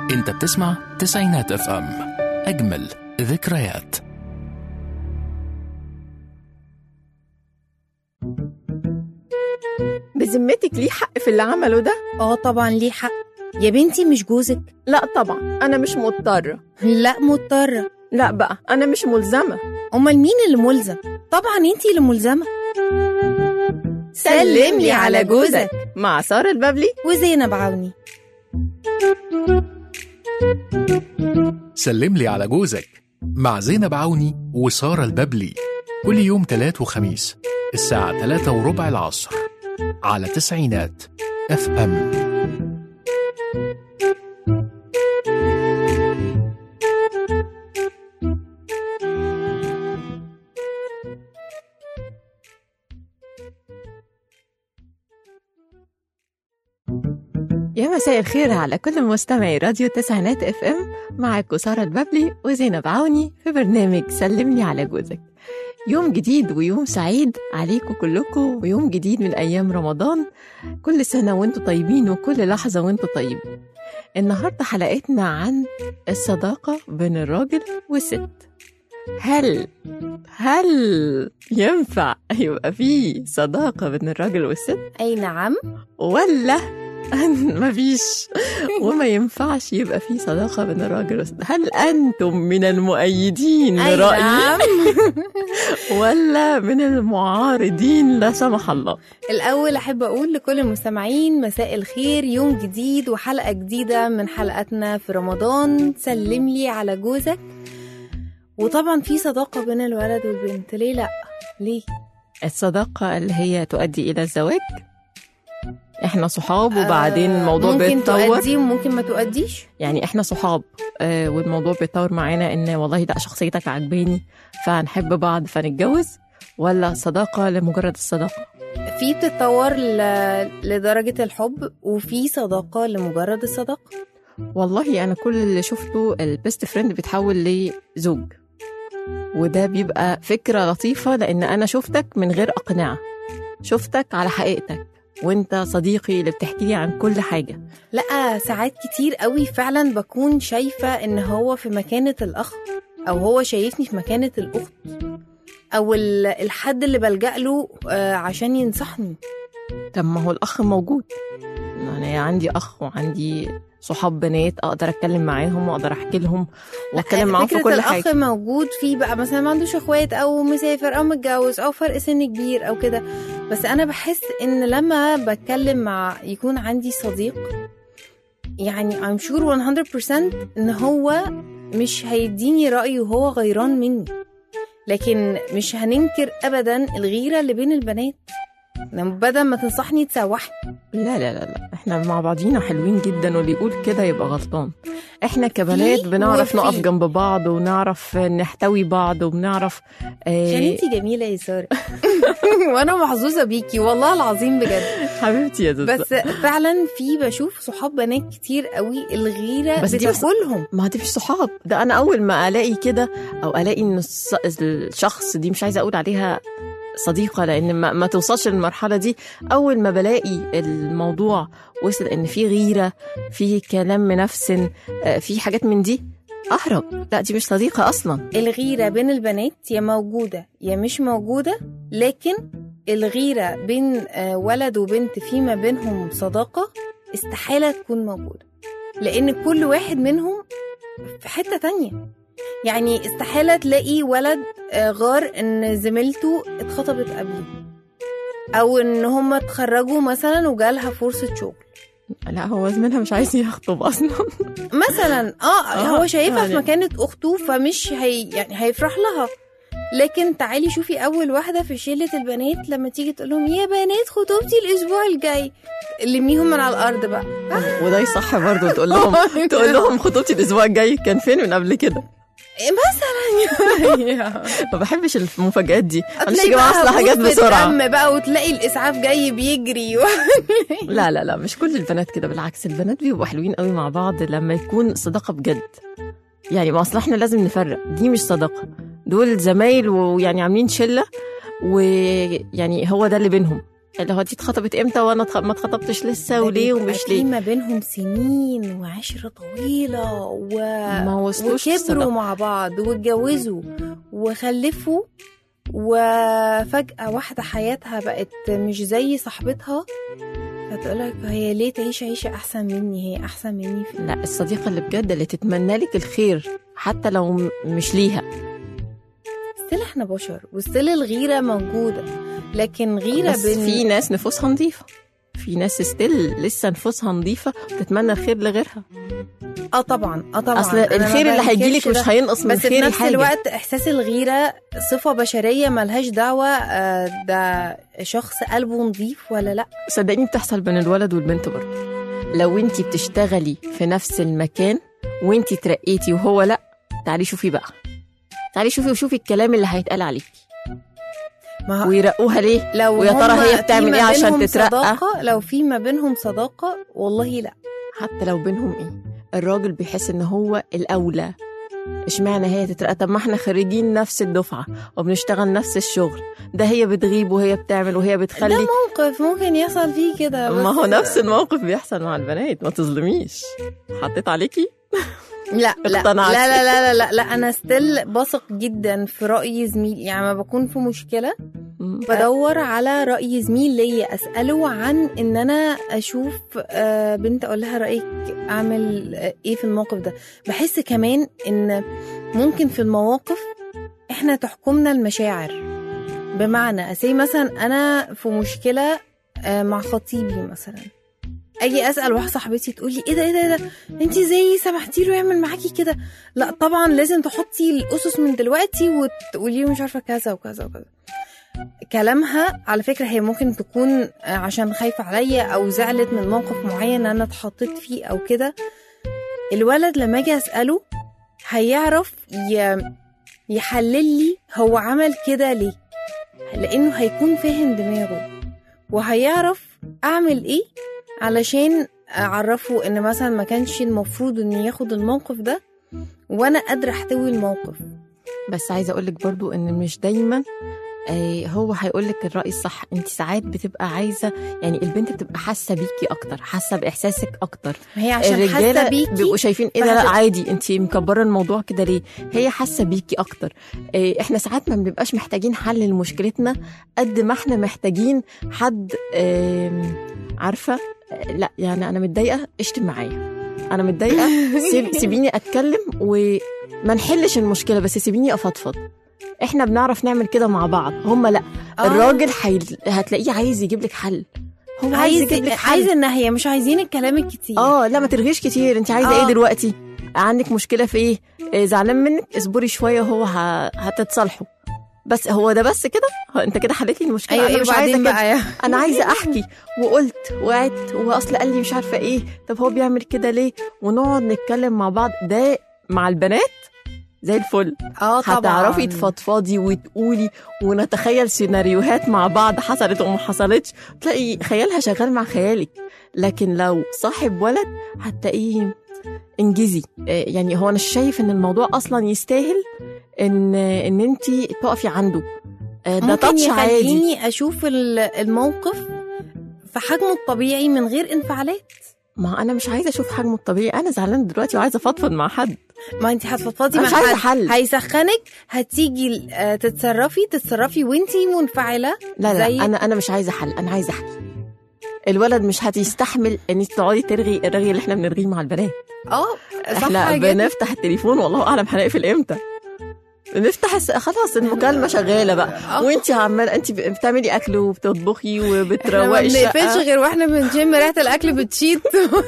انت بتسمع تسعينات اف ام اجمل ذكريات بذمتك ليه حق في اللي عمله ده؟ اه طبعا ليه حق يا بنتي مش جوزك لا طبعا أنا مش مضطرة لا مضطرة لا بقى أنا مش ملزمة امال مين اللي ملزم طبعا انتي اللي ملزمة سلم لي على جوزك مع سارة البابلي وزينب عوني سلم لي على جوزك مع زينب عوني وسارة الببلي كل يوم تلات وخميس الساعة تلاتة وربع العصر على تسعينات اف ام يا مساء الخير على كل مستمعي راديو تسعينات اف ام معاكم سارة البابلي وزينب عوني في برنامج سلمني على جوزك يوم جديد ويوم سعيد عليكم كلكم ويوم جديد من أيام رمضان كل سنة وانتم طيبين وكل لحظة وانتم طيبين النهاردة حلقتنا عن الصداقة بين الراجل والست هل هل ينفع يبقى في صداقة بين الراجل والست اي نعم ولا مفيش وما ينفعش يبقى في صداقة بين الراجل والست هل أنتم من المؤيدين اي لرأيي نعم ولا من المعارضين لا سمح الله الاول احب اقول لكل المستمعين مساء الخير يوم جديد وحلقة جديدة من حلقاتنا في رمضان سلم لي على جوزك وطبعا في صداقة بين الولد والبنت ليه لا ليه الصداقة اللي هي تؤدي إلى الزواج احنا صحاب وبعدين آه، الموضوع ممكن بيتطور تؤدي وممكن ما تؤديش يعني احنا صحاب آه والموضوع بيتطور معانا ان والله لا شخصيتك عجباني فهنحب بعض فنتجوز ولا صداقة لمجرد الصداقة في بتتطور ل... لدرجة الحب وفي صداقة لمجرد الصداقة والله انا كل اللي شفته البيست فريند بيتحول لزوج وده بيبقى فكرة لطيفة لان انا شفتك من غير اقنعة شفتك على حقيقتك وانت صديقي اللي بتحكي لي عن كل حاجة لا ساعات كتير قوي فعلا بكون شايفة ان هو في مكانة الاخ او هو شايفني في مكانة الاخت او ال- الحد اللي بلجأ له آه، عشان ينصحني طب ما هو الاخ موجود انا عندي اخ وعندي صحاب بنات اقدر اتكلم معاهم واقدر احكي لهم واتكلم معاهم في فكرة كل الاخ حاجه موجود فيه بقى مثلا ما عندوش اخوات او مسافر او متجوز او فرق سن كبير او كده بس انا بحس ان لما بتكلم مع يكون عندي صديق يعني I'm sure 100% ان هو مش هيديني رأيه وهو غيران مني لكن مش هننكر ابدا الغيرة اللي بين البنات لما بدل ما تنصحني تسوحني لا لا لا لا احنا مع بعضينا حلوين جدا واللي يقول كده يبقى غلطان احنا كبنات في بنعرف وفي. نقف جنب بعض ونعرف نحتوي بعض وبنعرف عشان آه انتي جميلة يا سارة وانا محظوظة بيكي والله العظيم بجد حبيبتي يا زوزة بس فعلا في بشوف صحاب بنات كتير قوي الغيره بس دي بس- بتاكلهم ما دي مش صحاب ده انا اول ما الاقي كده او الاقي ان الص- الشخص دي مش عايزه اقول عليها صديقه لان ما, ما توصلش للمرحله دي اول ما بلاقي الموضوع وصل ان في غيره في كلام منفسن آه، في حاجات من دي اهرب لا دي مش صديقه اصلا الغيره بين البنات يا موجوده يا مش موجوده لكن الغيره بين آه، ولد وبنت فيما بينهم صداقه استحاله تكون موجوده لان كل واحد منهم في حته تانية يعني استحاله تلاقي ولد آه، غار ان زميلته اتخطبت قبليه او ان هم اتخرجوا مثلا وجالها فرصه شغل لا هو زميلها مش عايز يخطب اصلا مثلا اه آه، هو شايفها يعني. في مكانة اخته فمش هي يعني هيفرح لها لكن تعالي شوفي اول واحده في شله البنات لما تيجي تقول لهم يا بنات خطوبتي الاسبوع الجاي لميهم من على الارض بقى وده يصح برضه تقول لهم تقول لهم خطوبتي الاسبوع الجاي كان فين من قبل كده مثلا ما بحبش المفاجآت دي معلش يا هتلاقي جماعه بقى اصل حاجات بوست بسرعه دم بقى وتلاقي الاسعاف جاي بيجري و... لا لا لا مش كل البنات كده بالعكس البنات بيبقوا حلوين قوي مع بعض لما يكون صداقه بجد يعني ما اصل احنا لازم نفرق دي مش دول زمايل ويعني عاملين شله ويعني هو ده اللي بينهم اللي هو دي اتخطبت امتى وانا اتخ- ما اتخطبتش لسه وليه بيبقى ومش في ليه ما بينهم سنين وعشرة طويلة و... ما وصلوش وكبروا للصداقة. مع بعض واتجوزوا وخلفوا وفجأة واحدة حياتها بقت مش زي صاحبتها فتقولك هي ليه تعيش عيشة أحسن مني هي أحسن مني في لا الصديقة اللي بجد اللي تتمنى لك الخير حتى لو م- مش ليها ستيل احنا بشر وستيل الغيرة موجودة لكن غيرة بس بين في ناس نفوسها نظيفة في ناس ستيل لسه نفوسها نظيفة وتتمنى الخير لغيرها اه طبعا اه طبعا اصل أنا ما الخير اللي هيجيلك بنكرش مش ده. هينقص من بس في خيري نفس حاجة الوقت احساس الغيره صفه بشريه ملهاش دعوه آه، ده شخص قلبه نظيف ولا لا صدقيني بتحصل بين الولد والبنت برضه لو انتي بتشتغلي في نفس المكان وانتي ترقيتي وهو لا تعالي شوفي بقى تعالي شوفي وشوفي الكلام اللي هيتقال عليكي ما هو ويرقوها ليه لو ويا ترى هما هي في بتعمل ما ايه عشان بينهم تترقى؟ صداقة لو في ما بينهم صداقه والله لا حتى لو بينهم ايه الراجل بيحس ان هو الاولى اشمعنى هي تترقى طب ما احنا خريجين نفس الدفعه وبنشتغل نفس الشغل ده هي بتغيب وهي بتعمل وهي بتخلي ده موقف ممكن يحصل فيه كده ما بس- هو نفس الموقف بيحصل مع البنات ما تظلميش حطيت عليكي لا لا لا اقتنعت. لا لا لا, لا, لا انا ستيل بثق جدا في راي زميلي يعني ما بكون في مشكله مم. بدور على رأي زميل ليا أسأله عن إن أنا أشوف آه، بنت أقول لها رأيك أعمل آه، إيه في الموقف ده بحس كمان إن ممكن في المواقف إحنا تحكمنا المشاعر بمعنى أسي مثلا أنا في مشكلة آه، مع خطيبي مثلا اجي اسال واحده صاحبتي تقول لي ايه ده ايه ده ايه ده انت ازاي سمحتي له يعمل معاكي كده لا طبعا لازم تحطي الاسس من دلوقتي وتقولي له مش عارفه كذا وكذا وكذا كلامها على فكرة هي ممكن تكون آه، عشان خايفة عليا أو زعلت من موقف معين أنا اتحطيت فيه أو كده الولد لما أجي أسأله هيعرف ي... يحلل لي هو عمل كده ليه لأنه هيكون فاهم دماغه وهيعرف أعمل إيه علشان أعرفه إن مثلا ما كانش المفروض إنه ياخد الموقف ده وأنا قادرة أحتوي الموقف بس عايزه اقول لك برضو ان مش دايما آه، هو هيقول لك الراي الصح انت ساعات بتبقى عايزه يعني البنت بتبقى حاسه بيكي اكتر حاسه باحساسك اكتر ما هي عشان حاسة الرجاله بيكي بيبقوا شايفين ايه ده لا فهت- عادي انت مكبره الموضوع كده ليه هي حاسه بيكي اكتر إيه، احنا ساعات ما بنبقاش محتاجين حل لمشكلتنا قد ما احنا محتاجين حد آم، عارفه آه، لا يعني انا متضايقه اشتم معايا انا متضايقه سيب سيبيني اتكلم وما نحلش المشكله بس سيبيني افضفض احنا بنعرف نعمل كده مع بعض هم لا آه. الراجل حي... هتلاقيه عايز يجيب لك حل هو عايز عايز يجيب لك حل عايز النهاية مش عايزين الكلام الكتير اه لا ما ترغيش كتير انت عايزه آه. ايه دلوقتي عندك مشكله في ايه إيه، زعلان منك اصبري شويه هو ه... هتتصالحوا بس هو ده بس كده هو انت كده حليت لي المشكله ايوه انا ايه مش عايزه وبعدين كده بقى يا انا عايزه احكي وقلت وقعدت واصل قال لي مش عارفه ايه طب هو بيعمل كده ليه ونقعد نتكلم مع بعض ده مع البنات زي الفل اه طبعا هتعرفي تفضفضي وتقولي ونتخيل سيناريوهات مع بعض حصلت وما حصلتش تلاقي خيالها شغال مع خيالك لكن لو صاحب ولد هتلاقيه انجزي آه، يعني هو انا شايف ان الموضوع اصلا يستاهل ان ان انت تقفي عنده آه، ده ممكن تاتش عادي يخليني اشوف ال- الموقف في حجمه الطبيعي من غير انفعالات ما انا مش عايزه اشوف حجمه الطبيعي انا زعلانه دلوقتي وعايزه افضفض مع حد ما انت هتفضفضي أنا مع مش عايزة حد حل. هيسخنك هتيجي آه، تتصرفي تتصرفي وانتي منفعله لا لا زي- انا انا مش عايزه حل انا عايزه احكي الولد مش هتستحمل ان انت تقعدي ترغي الرغي اللي احنا بنرغيه مع البنات اه صح احنا جدا بنفتح التليفون والله اعلم هنقفل امتى نفتح الس... خلاص المكالمه شغاله بقى آه. وانت عماله انت بتعملي اكل وبتطبخي احنا ما وبتروقي بنقفلش الشقه غير واحنا بنشم ريحه الاكل بتشيط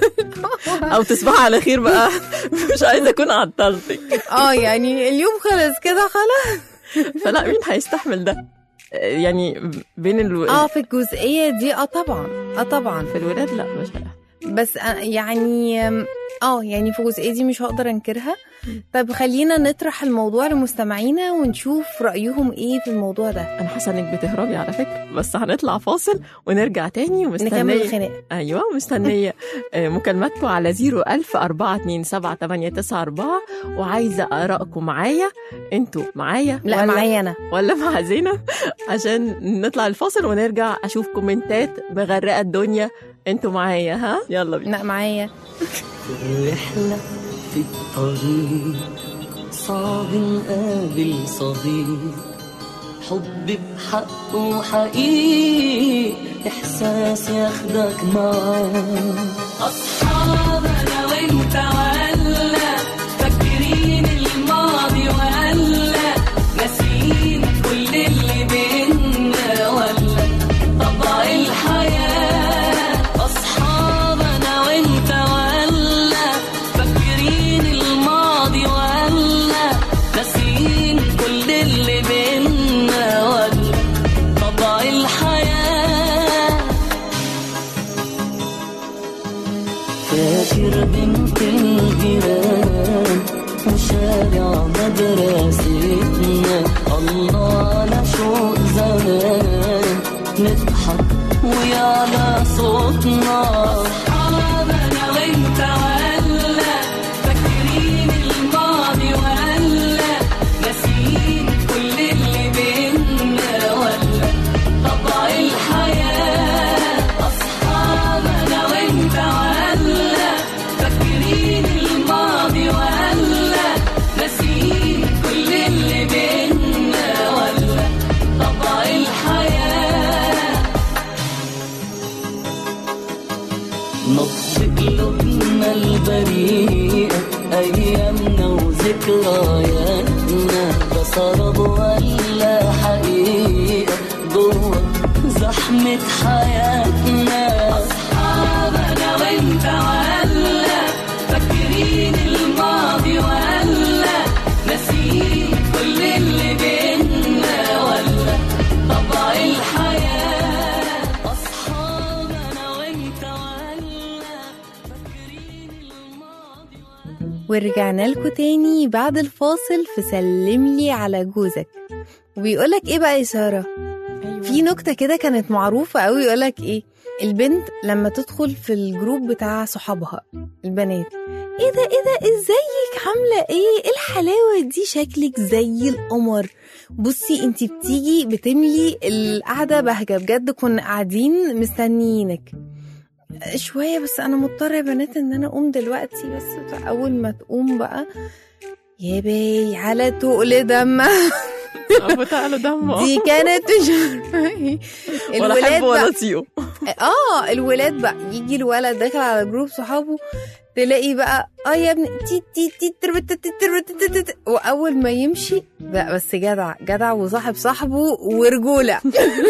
او تصبحي على خير بقى مش عايزه اكون عطلتك اه يعني اليوم خلص كده خلاص فلا مين هيستحمل ده يعني بين الو... اه في الجزئيه دي اه طبعا اه طبعا في الولاد لا مش هيحصل. بس أنا- يعني اه يعني في الجزئيه دي مش هقدر انكرها طب خلينا نطرح الموضوع لمستمعينا ونشوف رأيهم ايه في الموضوع ده انا حاسه انك بتهربي على فكره بس هنطلع فاصل ونرجع تاني نكمل ومستنيه الخناقة ايوه مستنيه آه، مكالماتكم على 01000 427 وعايزه ارائكم معايا انتوا معايا لا ولا- معايا انا ولا مع زينب عشان نطلع الفاصل ونرجع اشوف كومنتات مغرقه الدنيا انتوا معايا ها يلا بينا لا معايا رحلة في الطريق صعب نقابل صديق حب بحق وحقيقي إحساس ياخدك معاه أصحاب أنا وأنت ولا فاكرين الماضي ولا ناسيين كل اللي بينا ولا طبع الحياة أصحاب أنا وأنت ولا فاكرين الماضي ولا ناسيين كل اللي بينا ولا طبع الحياة فاكر بنت الجيران وشارع مدرستنا الله على شوق زمان نضحك ويعلى صوتنا أصحابنا وانت ولا فاكرين الماضي ولا ناسيين كل اللي بينا ولا طبع الحياة أصحابنا وانت ولا فاكرين الماضي ولا ناسيين كل اللي بينا ولا طبع الحياة نطفئ قلوبنا البريئة أيامنا وذكرياتنا ده سراب ولا حقيقة جوه زحمة حياتنا أصحابنا وانت ولا فاكرين الماضي ولا ناسيين كل اللي بينا ولا طبع الحياة أصحابنا وانت ولا فاكرين الماضي ولا ورجعنا لكم تاني بعد الفاصل في سلم لي على جوزك وبيقولك ايه بقى يا سارة في نكتة كده كانت معروفة قوي يقولك ايه البنت لما تدخل في الجروب بتاع صحابها البنات ايه ده ايه ده ازيك عاملة ايه ايه الحلاوة دي شكلك زي القمر بصي انتي بتيجي بتملي القعدة بهجة بجد كنا قاعدين مستنيينك شوية بس أنا مضطرة يا بنات إن أنا أقوم دلوقتي بس أول ما تقوم بقى يا باي على تقل دم ابو تعالوا دمه دي كانت مش عارفة إيه. ولا الولاد حب ولا بقى طيو اه الولاد بقى يجي الولد داخل على جروب صحابه تلاقي بقى اه يا ابني تي تي تي تربت تي تربت تي تي تي. واول ما يمشي بقى بس جدع جدع وصاحب صاحبه ورجوله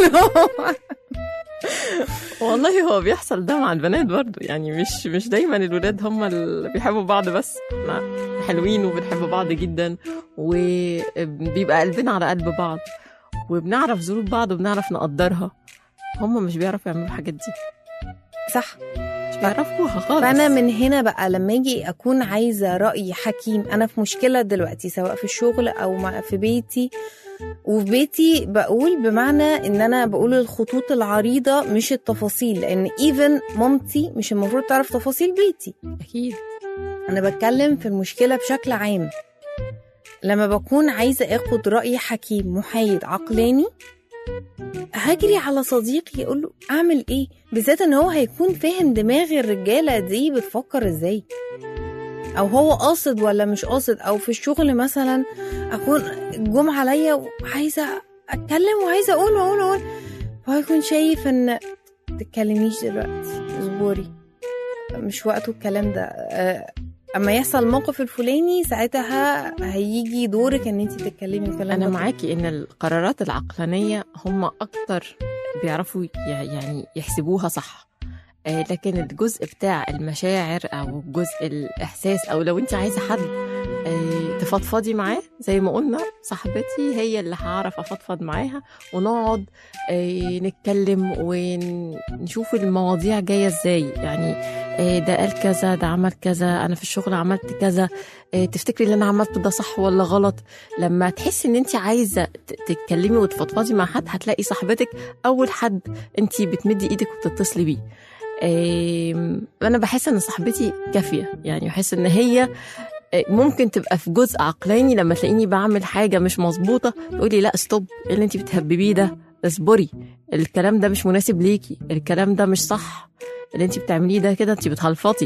والله هو بيحصل ده مع البنات برضو يعني مش مش دايما الولاد هم اللي بيحبوا بعض بس احنا حلوين وبنحب بعض جدا وبيبقى قلبنا على قلب بعض وبنعرف ظروف بعض وبنعرف نقدرها هم مش بيعرفوا يعملوا الحاجات دي صح مش بيعرفوها خالص فانا من هنا بقى لما اجي اكون عايزه راي حكيم انا في مشكله دلوقتي سواء في الشغل او مع- في بيتي وفي بيتي بقول بمعنى ان انا بقول الخطوط العريضه مش التفاصيل لان ايفن مامتي مش المفروض تعرف تفاصيل بيتي اكيد انا بتكلم في المشكله بشكل عام لما بكون عايزه اخد راي حكيم محايد عقلاني هجري على صديقي يقول له اعمل ايه بالذات ان هو هيكون فاهم دماغ الرجاله دي بتفكر ازاي او هو قاصد ولا مش قاصد او في الشغل مثلا اكون جم عليا وعايزه اتكلم وعايزه اقول واقول واقول فهو يكون شايف ان تتكلميش دلوقتي اصبري مش وقته الكلام ده آه، اما يحصل الموقف الفلاني ساعتها هيجي دورك ان انت تتكلمي الكلام انا ده معاكي ان القرارات العقلانيه هم اكتر بيعرفوا ي- يعني يحسبوها صح آه، لكن الجزء بتاع المشاعر او جزء الاحساس او لو انت عايزه حد آه، تفضفضي معاه زي ما قلنا صاحبتي هي اللي هعرف افضفض معاها ونقعد آه، نتكلم ونشوف المواضيع جايه ازاي يعني آه، ده قال كذا ده عمل كذا انا في الشغل عملت كذا آه، تفتكري اللي انا عملته ده صح ولا غلط لما تحسي ان انت عايزه ت- تتكلمي وتفضفضي مع حد هتلاقي صاحبتك اول حد انت بتمدي ايدك وبتتصلي بيه آم، انا بحس ان صاحبتي كافيه يعني بحس ان هي آه، ممكن تبقى في جزء عقلاني لما تلاقيني بعمل حاجه مش مظبوطه تقولي لا ستوب ايه اللي انت بتهببيه ده اصبري الكلام ده مش مناسب ليكي الكلام ده مش صح اللي انت بتعمليه ده كده انت بتهلفطي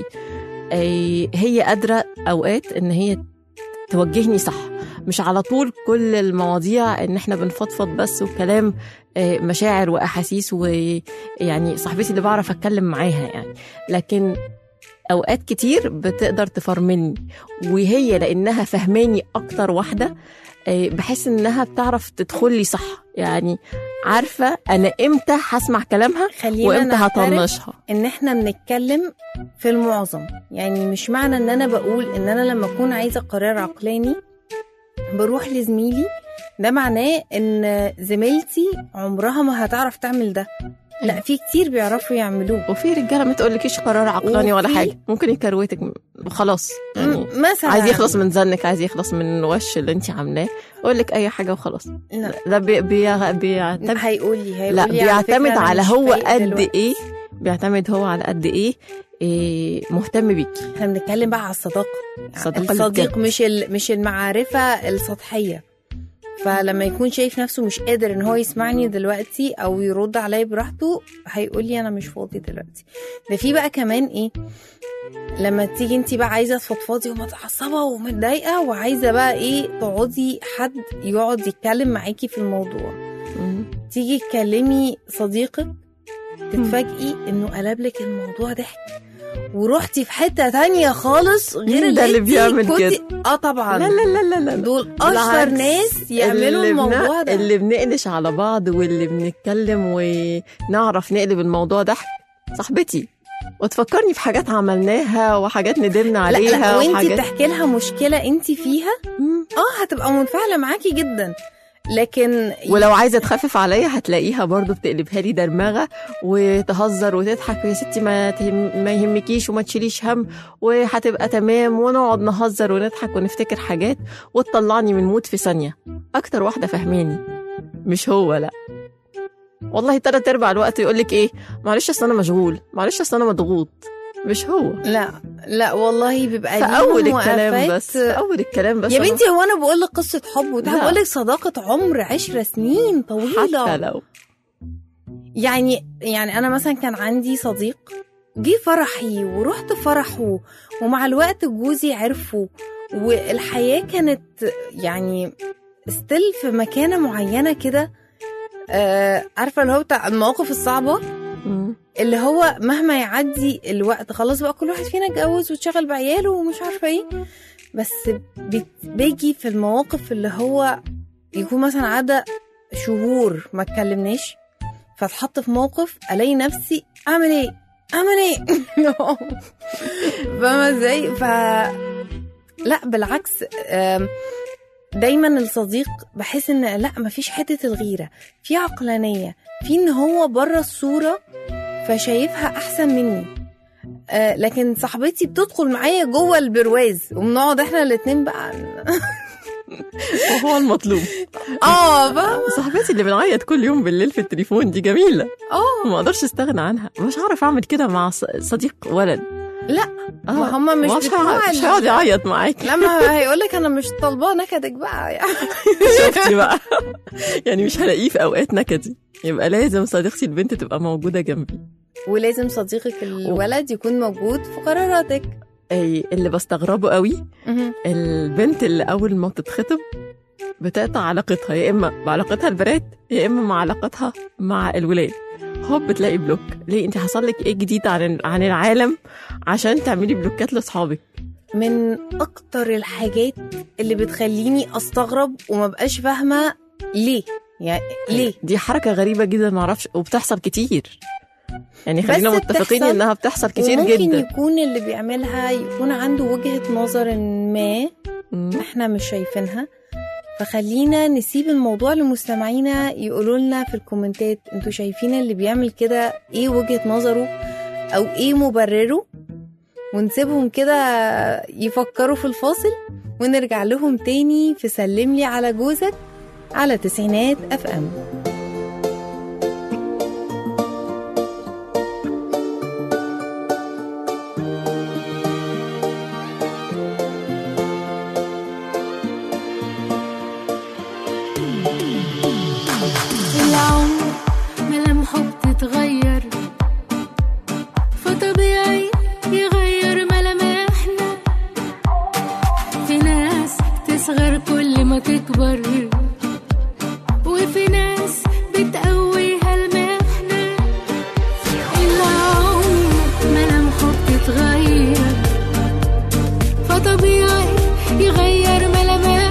آه، هي قادره اوقات ان هي توجهني صح مش على طول كل المواضيع ان احنا بنفضفض بس وكلام آه، مشاعر واحاسيس ويعني صاحبتي اللي بعرف اتكلم معاها يعني لكن اوقات كتير بتقدر تفرملني وهي لانها فهماني اكتر واحده آه، بحس انها بتعرف تدخلي صح يعني عارفه انا امتى هسمع كلامها خلينا وامتى نعترف هطنشها ان احنا بنتكلم في المعظم يعني مش معنى ان انا بقول ان انا لما اكون عايزه قرار عقلاني بروح لزميلي ده معناه ان زميلتي عمرها ما هتعرف تعمل ده لا في كتير بيعرفوا يعملوه وفي رجاله ما تقولكيش قرار عقلاني ولا وفي- حاجه ممكن يكروتك وخلاص يعني م- مثلا عايز يخلص من زنك عايز يخلص من الوش اللي انت عاملاه يقول لك اي حاجه وخلاص لا ده بي بي بيعتمد هيقول لي هيقول لا لي على فكرة بيعتمد أنا على مش هو فايق قد دلوقتي. ايه بيعتمد هو على قد ايه, إيه مهتم بيكي احنا بنتكلم بقى على الصداقه الصداقة اللي الصديق بجد. مش ال... مش المعرفه السطحيه فلما يكون شايف نفسه مش قادر ان هو يسمعني دلوقتي او يرد عليا براحته هيقول لي انا مش فاضي دلوقتي ده في بقى كمان ايه لما تيجي انت بقى عايزه تفضفضي ومتعصبه ومتضايقه وعايزه بقى ايه تقعدي حد يقعد يتكلم معاكي في الموضوع مم. تيجي تكلمي صديقك تتفاجئي انه قلب لك الموضوع ضحك ورحتي في حته تانية خالص غير مين ده اللي انتي بيعمل كنتي- كده؟ اه طبعا لا لا لا لا لا دول اشطر بالعكس. ناس يعملوا اللي الموضوع بن- ده اللي بنقلش على بعض واللي بنتكلم ونعرف نقلب الموضوع ضحك صاحبتي وتفكرني في حاجات عملناها وحاجات ندمنا لا عليها لا وانت وحاجات بتحكي لها مشكله انت فيها مم. اه هتبقى منفعله معاكي جدا لكن ولو عايزه تخفف عليا هتلاقيها برضو بتقلبها لي درمغه وتهزر وتضحك يا ستي ما تهم ما يهمكيش وما تشيليش هم وهتبقى تمام ونقعد نهزر ونضحك ونفتكر حاجات وتطلعني من مود في ثانيه اكتر واحده فهماني مش هو لا والله تلات ارباع الوقت يقول لك ايه معلش اصل انا مشغول معلش اصل انا مضغوط مش هو لا لا والله بيبقى في ليهم اول الكلام وقفات- بس في اول الكلام بس يا أنا- بنتي هو انا بقول لك قصه حب وده لا. بقول لك صداقه عمر عشر سنين طويله حتى لو يعني يعني انا مثلا كان عندي صديق جه فرحي ورحت فرحه ومع الوقت جوزي عرفه والحياة كانت يعني ستيل في مكانة معينة كده آه عارفة اللي هو بتاع المواقف الصعبة مم. اللي هو مهما يعدي الوقت خلاص بقى كل واحد فينا اتجوز واتشغل بعياله ومش عارفة ايه بس بت- باجي في المواقف اللي هو يكون مثلا عدى شهور ما اتكلمناش فاتحط في موقف الاقي نفسي اعمل ايه اعمل ايه فاهمه ازاي ف لا بالعكس آم، دايما الصديق بحس ان لا مفيش حته الغيره في عقلانيه في ان هو بره الصوره فشايفها احسن مني آه لكن صاحبتي بتدخل معايا جوه البرواز وبنقعد احنا الاتنين بقى وهو المطلوب اه فاهمة؟ صاحبتي اللي بنعيط كل يوم بالليل في التليفون دي جميله اه ما اقدرش استغنى عنها مش هعرف اعمل كده مع ص- صديق ولد لا آه. ما هم مش مش بتوع هيقعد- مش ال- هيقعد يعيط معاكي لما هيقولك انا مش طالباه نكدك بقى يعني شفتي بقى يعني مش هلاقيه في اوقات نكدي يبقى لازم صديقتي البنت تبقى موجوده جنبي ولازم صديقك الولد يكون موجود في قراراتك أي اللي بستغربه قوي البنت اللي اول ما تتخطب بتقطع علاقتها يا اما بعلاقتها البنات يا اما مع علاقتها مع الولاد هوب بتلاقي بلوك ليه انت حصل لك ايه جديد عن عن العالم عشان تعملي بلوكات لاصحابك من اكتر الحاجات اللي بتخليني استغرب وما بقاش فاهمه ليه يعني ليه دي حركه غريبه جدا ما اعرفش وبتحصل كتير يعني بس خلينا متفقين بتحصل انها بتحصل كتير وممكن جدا يكون اللي بيعملها يكون عنده وجهه نظر ما مم. احنا مش شايفينها فخلينا نسيب الموضوع لمستمعينا يقولوا لنا في الكومنتات انتوا شايفين اللي بيعمل كده ايه وجهة نظره او ايه مبرره ونسيبهم كده يفكروا في الفاصل ونرجع لهم تاني في سلم لي على جوزك على تسعينات اف ام العمر ملامحه بتتغير فطبيعي يغير ملامحنا في ناس تصغر كل ما تكبر وفي ناس بتقويها المحنة العمر ملامحه بتتغير فطبيعي يغير ملامحنا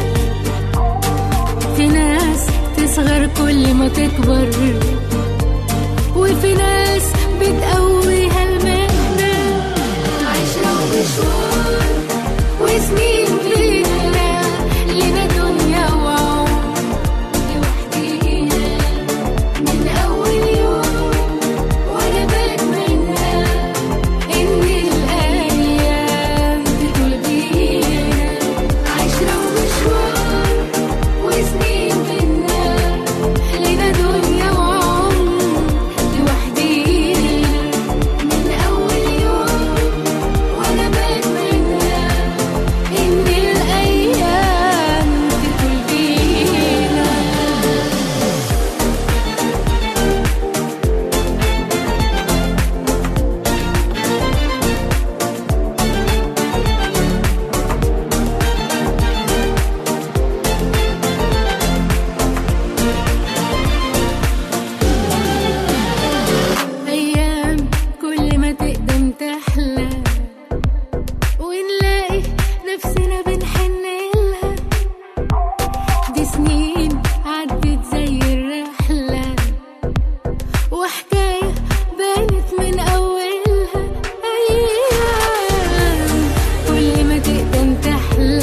في ناس تصغر كل ما تكبر وفي ناس بتقويها المهنة عشرة ومشوار وسنين لينا لنا دنيا وعمر لوحدينا من أول يوم وأنا بتمنى إن الأيام تطول بينا عشرة ومشوار وسنين منا لنا دنيا وعمر لوحدينا من أول يوم وأنا بتمنى إن الأيام تطول بينا أيام كل ما تقدم تحلى ونلاقي نفسنا بنحن لها دي سنين عدت زي الرحلة وحكاية بانت من أولها أيام كل ما تقدم تحلى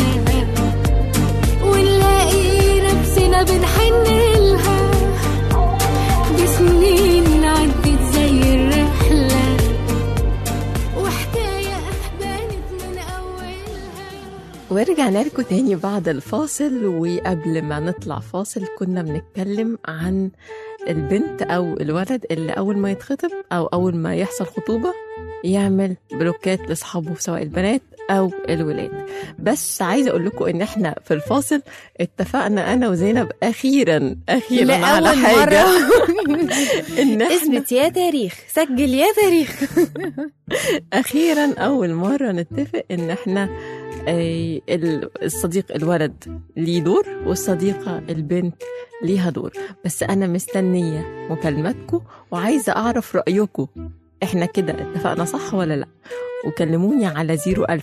ونلاقي نفسنا بنحن لها دي سنين عدت زي الرحلة وحكاية بانت من أولها ورجعنا لكم تاني بعد الفاصل وقبل ما نطلع فاصل كنا بنتكلم عن البنت أو الولد اللي أول ما يتخطب أو أول ما يحصل خطوبة يعمل بلوكات لأصحابه سواء البنات أو الولاد بس عايزة أقول لكم إن إحنا في الفاصل اتفقنا أنا وزينب أخيرا أخيرا على لأول حاجة مرة إن إحنا اثبت يا تاريخ سجل يا تاريخ اخيرا اول مره نتفق ان احنا آه، ال- الصديق الولد ليه دور والصديقه البنت ليها دور بس انا مستنيه مكالماتكم وعايزه اعرف رايكم احنا كده اتفقنا صح ولا لا وكلموني على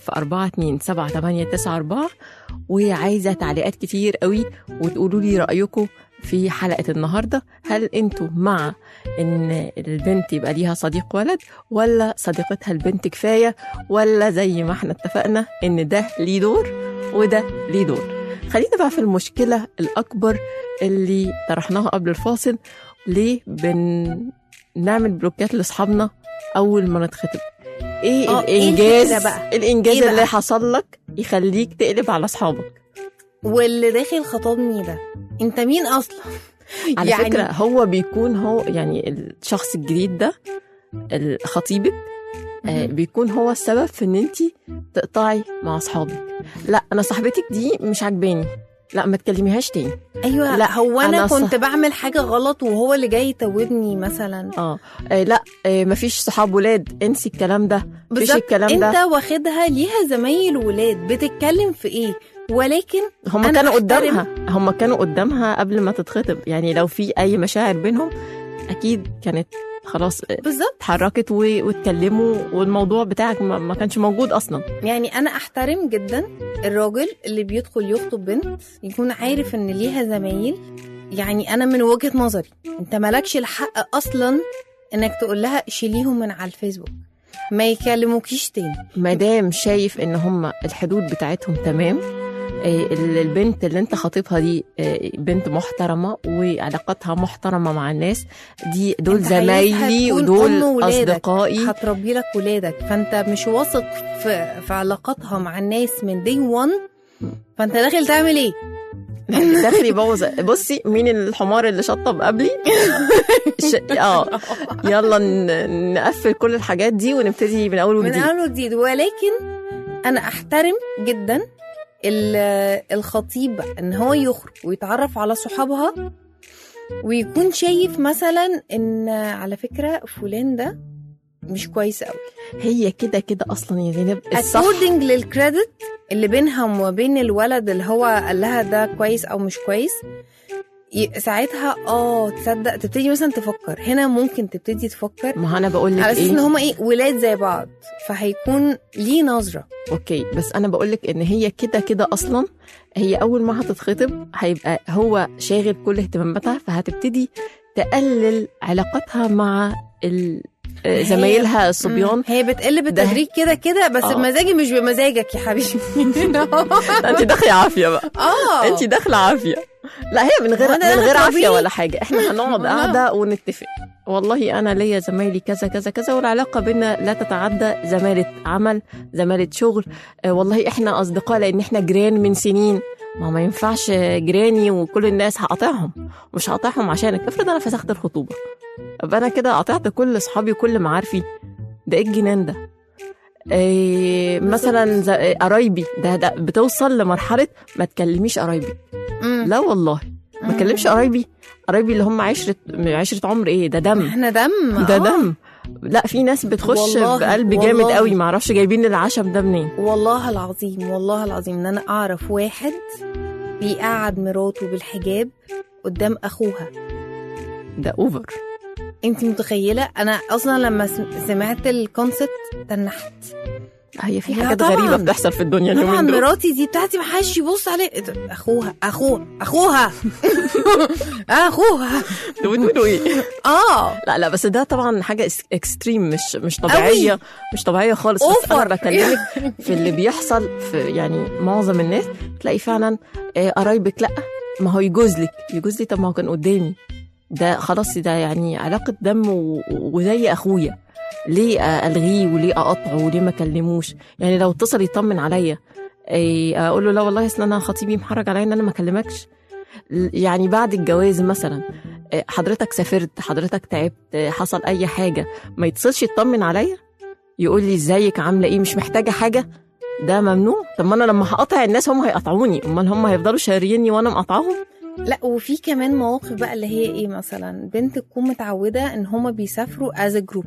01042 وعايزه تعليقات كتير قوي وتقولوا لي رايكم في حلقه النهارده هل انتوا مع ان البنت يبقى ليها صديق ولد ولا صديقتها البنت كفايه ولا زي ما احنا اتفقنا ان ده ليه دور وده ليه دور خلينا بقى في المشكله الاكبر اللي طرحناها قبل الفاصل ليه بنعمل بلوكات لاصحابنا اول ما نتخطب ايه آه، إيه الانجاز الفكرة بقى؟ الانجاز إيه بقى؟ اللي حصل لك يخليك تقلب على اصحابك واللي داخل خطبني ده انت مين اصلا على يعني- فكره هو بيكون هو يعني الشخص الجديد ده ال- خطيبك آه، بيكون هو السبب في ان انت تقطعي مع اصحابك لا انا صاحبتك دي مش عاجباني لا ما تكلميهاش تاني ايوه لا، لا هو انا, أنا صح- كنت بعمل حاجه غلط وهو اللي جاي يتوبني مثلا اه, آه لا آه مفيش صحاب ولاد انسي الكلام ده مفيش بالظبط الكلام انت ده واخدها ليها زمايل ولاد بتتكلم في ايه ولكن هم أنا كانوا أحترم- قدامها هم كانوا قدامها قبل ما تتخطب يعني لو في اي مشاعر بينهم اكيد كانت خلاص آه، بالظبط اتحركت و- واتكلموا والموضوع بتاعك ما, ما كانش موجود اصلا يعني انا احترم جدا الراجل اللي بيدخل يخطب بنت يكون عارف ان ليها زمايل يعني انا من وجهة نظري انت مالكش الحق اصلا انك تقول لها شيليهم من على الفيسبوك ما يكلموكيش تاني مادام شايف ان هم الحدود بتاعتهم تمام آه، ال- البنت اللي انت خاطبها دي آه، بنت محترمه وعلاقتها محترمه مع الناس دي دول أنت عايزها زمايلي تكون ودول أم ولادك. اصدقائي هتربي لك ولادك فانت مش واثق في, في علاقاتها مع الناس من دي 1 فانت داخل تعمل ايه؟ داخل يبوظ بصي مين الحمار اللي شطب قبلي ش... اه يلا ن- نقفل كل الحاجات دي ونبتدي من اول من وجديد اول وجديد ولكن انا احترم جدا ال- الخطيب ان هو يخرج ويتعرف على صحابها ويكون شايف مثلا ان على فكره فلان ده مش كويس قوي هي كده كده اصلا يا زينب الصح اكوردنج للكريدت اللي بينها وما بين الولد اللي هو قال لها ده كويس او مش كويس ي- ساعتها اه تصدق تبتدي مثلا تفكر هنا ممكن تبتدي تفكر ما انا بقول لك على اساس ان ايه هما ايه ولاد زي بعض فهيكون ليه نظره اوكي بس انا بقول لك ان هي كده كده اصلا هي اول ما هتتخطب هيبقى هو شاغل كل اهتماماتها فهتبتدي تقلل علاقتها مع ال- آه، هي- زمايلها الصبيان مم. هي بتقل بالتدريج كده كده بس آه. بمزاجي مش بمزاجك يا حبيبي انت داخله عافيه بقى اه انت داخله عافيه لا هي من غير هو من ده غير عافيه طبيعي. ولا حاجه احنا هنقعد والله. قاعده ونتفق والله انا ليا زمايلي كذا كذا كذا والعلاقه بينا لا تتعدى زماله عمل زماله شغل آه والله احنا اصدقاء لان احنا جيران من سنين ما ما ينفعش جيراني وكل الناس هقاطعهم مش هقاطعهم عشانك افرض انا فسخت الخطوبه ابقى انا كده قطعت كل اصحابي وكل معارفي ده ايه الجنان ده إيه مثلا ز- إيه، قرايبي ده, ده بتوصل لمرحله ما تكلميش قرايبي مم. لا والله ما مم. اكلمش قرايبي قرايبي اللي هم عشره عشره عمر ايه ده دم احنا دم ده آه. دم لا في ناس بتخش والله- بقلب جامد والله. قوي ما اعرفش جايبين العشم ده منين والله العظيم والله العظيم ان انا اعرف واحد بيقعد مراته بالحجاب قدام اخوها ده اوفر انت متخيله انا اصلا لما سم- سمعت الكونسبت تنحت هي في لا حاجات طبعاً. غريبه بتحصل في الدنيا طبعا اليومين دول مراتي دي بتاعتي ما حدش يبص عليه اخوها اخوها اخوها اخوها انتوا بتقولوا ايه اه لا لا بس ده طبعا حاجه إس- اكستريم مش مش طبيعيه مش طبيعيه خالص بس انا أوفر. بكلمك في اللي بيحصل في يعني معظم الناس تلاقي فعلا آه، قرايبك لا ما هو يجوز لك يجوز لي طب ما هو كان قدامي ده خلاص ده يعني علاقه دم و- وزي اخويا ليه الغيه وليه اقطعه وليه ما اكلموش يعني لو اتصل يطمن عليا إيه، اقول له لا والله اصل انا خطيبي محرج عليا ان انا ما اكلمكش ل- يعني بعد الجواز مثلا إيه، حضرتك سافرت حضرتك تعبت إيه، حصل اي حاجه ما يتصلش يطمن عليا يقول لي ازيك عامله ايه مش محتاجه حاجه ده ممنوع طب ما انا لما هقطع الناس هم هيقطعوني امال هم هيفضلوا شاريني وانا مقاطعهم لا وفي كمان مواقف بقى اللي هي ايه مثلا بنت تكون متعوده ان هما بيسافروا از جروب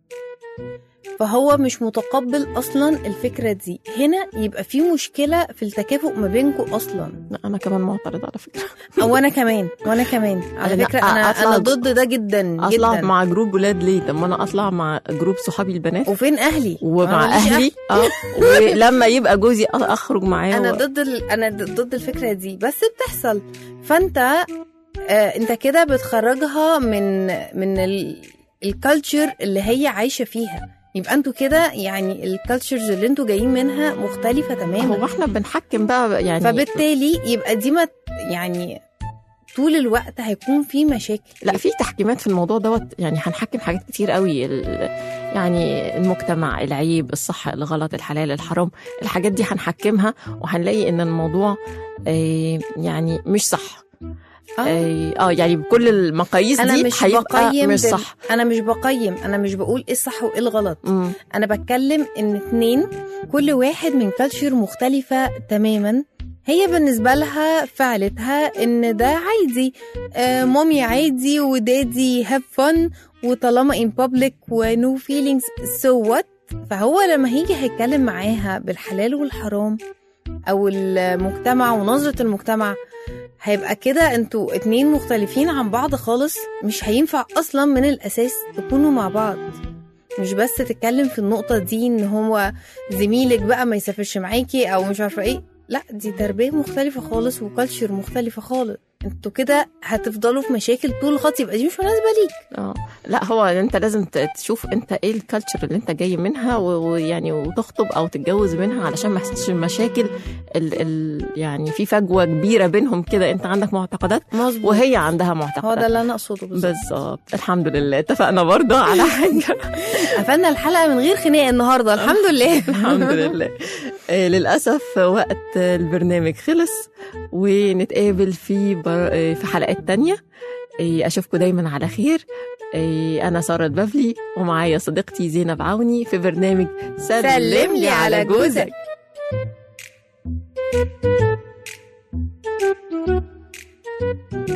فهو مش متقبل اصلا الفكره دي هنا يبقى في مشكله في التكافؤ ما بينكم اصلا لا انا كمان معترض على فكره او انا كمان وانا كمان على أنا فكره انا أطلع- انا ضد ده جدا اطلع جدا مع جروب ولاد ليه طب ما انا اطلع مع جروب صحابي البنات وفين اهلي ومع أنا ماليش اهلي اه ولما يبقى جوزي أ- اخرج معاه انا و- ضد ال... انا ضد ضد الفكره دي بس بتحصل فانت آه انت كده بتخرجها من من ال... الكالتشر اللي هي عايشه فيها يبقى انتوا كده يعني الكالتشرز اللي انتوا جايين منها مختلفه هو تماما احنا بنحكم بقى يعني فبالتالي يبقى دي ما يعني طول الوقت هيكون في مشاكل لا في تحكيمات في الموضوع دوت يعني هنحكم حاجات كتير قوي ال- يعني المجتمع العيب الصح الغلط الحلال الحرام الحاجات دي هنحكمها وهنلاقي ان الموضوع آه، يعني مش صح آه. اه آه، يعني بكل المقاييس انا دي مش هيبقى بقيم مش بال- صح انا مش بقيم انا مش بقول ايه الصح وايه الغلط مم. انا بتكلم ان اتنين كل واحد من كالتشر مختلفة تماما هي بالنسبة لها فعلتها ان ده عادي آه مامي عادي ودادي هاف فن وطالما in public ونو feelings so what فهو لما هيجي هيتكلم معاها بالحلال والحرام او المجتمع ونظرة المجتمع هيبقى كده انتوا اتنين مختلفين عن بعض خالص مش هينفع اصلا من الاساس تكونوا مع بعض مش بس تتكلم في النقطة دي ان هو زميلك بقى ما يسافرش معاكي او مش عارفة ايه لا دي تربية مختلفة خالص وكالتشر مختلفة خالص انتوا كده هتفضلوا في مشاكل طول الخط يبقى دي مش مناسبه ليك اه لا هو انت لازم ت- تشوف انت ايه الكالتشر اللي انت جاي منها و- ويعني وتخطب او تتجوز منها علشان ما يحصلش مشاكل ال ال يعني في فجوه كبيره بينهم كده انت عندك معتقدات مظبوط وهي عندها هو ده معتقدات اللي انا اقصده بالظبط بالظبط الحمد لله اتفقنا برضه على حاجه قفلنا الحلقه من غير خناق النهارده الحمد لله الحمد لله آه، للأسف وقت البرنامج خلص ونتقابل في بر... آه، في حلقات تانية آه، أشوفكم دايما على خير آه، أنا سارة البفلي ومعايا صديقتي زينب عوني في برنامج سلم لي على جوزك. جوزك